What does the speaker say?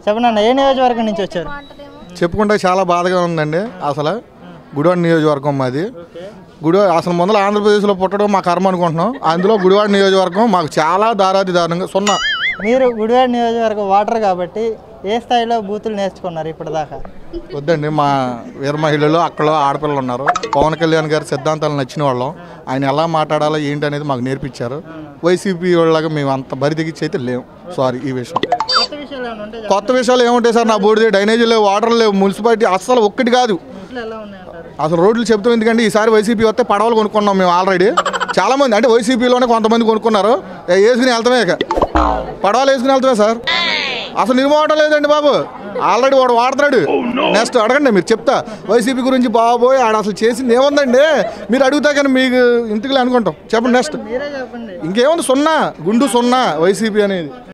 చెప్పండి అన్న ఏ నియోజకవర్గం నుంచి వచ్చారు చెప్పుకుంటే చాలా బాధగా ఉందండి అసలు గుడివాడ నియోజకవర్గం మాది గుడివాడ అసలు ముందర ఆంధ్రప్రదేశ్లో పుట్టడం మా కర్మ అనుకుంటున్నాం అందులో గుడివాడ నియోజకవర్గం మాకు చాలా దారాది దారుణంగా సున్నా మీరు గుడివాడ నియోజకవర్గం వాటర్ కాబట్టి ఏ స్థాయిలో బూతులు నేర్చుకున్నారు ఇప్పటిదాకా వద్దండి మా వీర మహిళలు అక్కడ ఆడపిల్లలు ఉన్నారు పవన్ కళ్యాణ్ గారి సిద్ధాంతాలు నచ్చిన వాళ్ళం ఆయన ఎలా మాట్లాడాలో ఏంటి అనేది మాకు నేర్పించారు వైసీపీ వాళ్ళగా మేము అంత బరి తెగించి అయితే లేవు సారీ ఈ విషయం కొత్త విషయాలు ఏమైనా ఉంటే కొత్త విషయాలు ఏముంటాయి సార్ నా బోర్డు డ్రైనేజీ లేవు వాటర్ లేవు మున్సిపాలిటీ అస్సలు ఒక్కటి కాదు చెప్పండి ఎలా ఉన్నాయంటారు అసలు రోడ్లు చెప్తాం ఎందుకంటే ఈసారి వైసీపీ వస్తే పడవలు కొనుక్కున్నాం మేము ఆల్రెడీ చాలా మంది అంటే వైసీపీలోనే కొంతమంది కొనుక్కున్నారు ఏ, వేసుకుని వెళ్తామే ఇక పడవలు వేసుకుని వెళ్తామే సార్ అసలు నిర్మోవటం లేదండి బాబు ఆల్రెడీ వాడు వాడుతున్నాడు నెక్స్ట్ అడగండి మీరు చెప్తా వైసీపీ గురించి బాబోయ్ ఆడ అసలు చేసింది ఏముందండి మీరు అడుగుతా కానీ మీకు ఇంటికి అనుకుంటాం చెప్పండి నెక్స్ట్ మీరే చెప్పండి ఇంకేముంది సున్నా గుండు సున్నా వైసీపీ అనేది